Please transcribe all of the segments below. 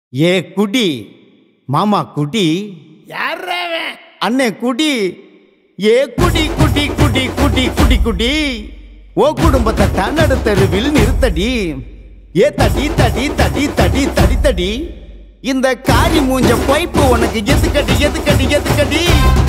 ஏ குடி மாமா குடி யார்ரா அவன் அண்ணே குடி ஏ குடி குடி குடி குடி குடி குடி ஓ குடும்பத்தை தன்னடு தெருவில் நிறுத்தடி ஏ தடி தடி தடி தடி தடி தடி இந்த காரி மூஞ்ச பைப்பு உனக்கு எதுக்கடி எதுக்கடி எதுக்கடி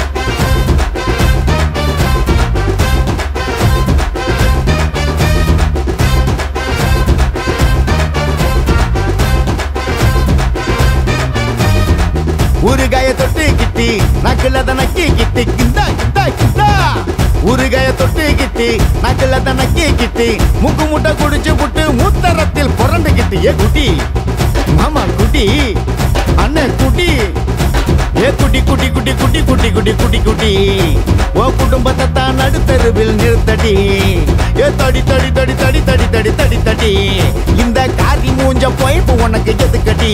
ஊறுகாய தொட்டு கிட்டி நக்குல தனக்கி கிட்டி கிந்தா கிந்தா கிந்தா ஊறுகாய தொட்டு கிட்டி நக்குல தனக்கி கிட்டி முக்கு முட்டை குடிச்சு புட்டு மூத்தரத்தில் புரண்டு கிட்டி ஏ குட்டி மாமா குட்டி அண்ணன் குட்டி ஏ குட்டி குட்டி குட்டி குட்டி குட்டி குட்டி குட்டி குட்டி ஓ குடும்பத்தை தான் நடுத்தருவில் நிறுத்தடி ஏ தடி தடி தடி தடி தடி தடி தடி தடி இந்த காரி மூஞ்ச பொய்ப்பு உனக்கு எதுக்கடி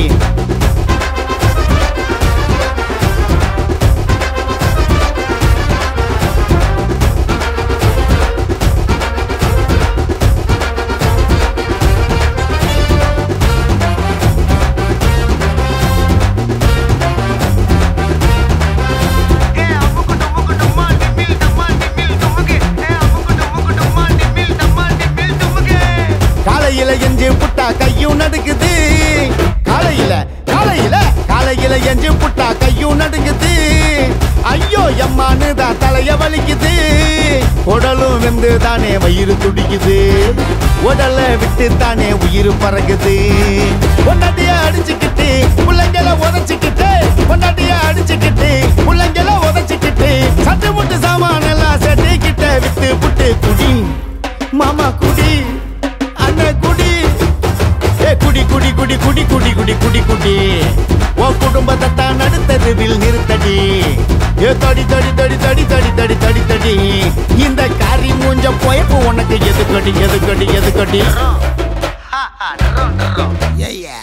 காலையில எஞ்சு புட்டா கையும் நடுக்குது காலையில காலையில காலையில எஞ்சு புட்டா கையும் நடுங்குது ஐயோ எம்மான்னு தான் தலைய வலிக்குது உடலும் வெந்து தானே வயிறு துடிக்குது உடல விட்டு தானே உயிர் பறகுது பொண்டாட்டிய அடிச்சுக்கிட்டு பிள்ளைங்கள உதச்சிக்கிட்டு பொண்டாட்டிய அடிச்சுக்கிட்டு பிள்ளைங்கள உதச்சிக்கிட்டு சட்டு முட்டு சாமான எல்லாம் செட்டிக்கிட்ட விட்டு புட்டு குடி மாமா குடி அண்ணன் குடி ஏ குடி குடி குடி குடி குடி குடி குடி குடி ஓ குடும்பத்தை தான் நடுத்தருவில் நிறுத்தடி ஏ தடி தடி தடி தடி தடி தடி தடி தடி இந்த காரி மூஞ்ச பொயப்பு உனக்கு எதுக்கடி எதுக்கடி எதுக்கடி ஐயா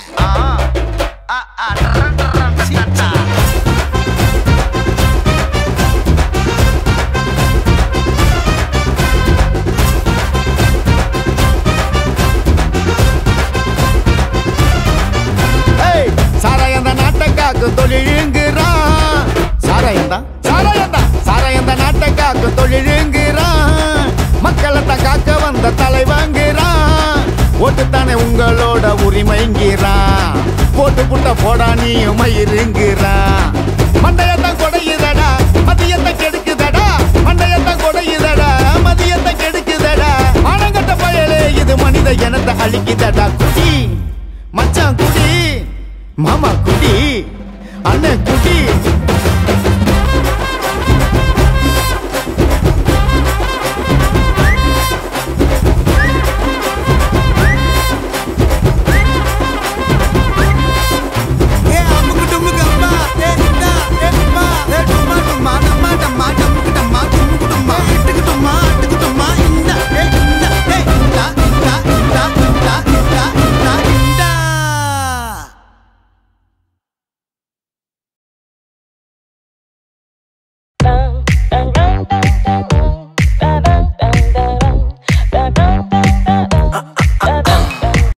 ஏய் சாராயந்த நாட்டக்காக்கு தொழிலுங்கிறான் சாராயந்தா சாராயந்தா சாராயந்த நாட்டக்காக்கு தொழிலுங்கிறான் மக்களை தான் காக்க வந்த தலைவாங்கிறான் ஓட்டுத்தானே உங்களோட உரிமைங்கிறான் போட்டு புட்ட போடா நீயும் மயிருங்கிறான் மண்டையத்தான் கொடையுதடா மதியத்தை கெடுக்குதடா மண்டையத்தான் கொடையுதடா மதியத்தை கெடுக்குதடா ஆனங்கட்ட பயலே இது மனித இனத்தை அழிக்குதடா குடி மச்சான் குடி மாமா குடி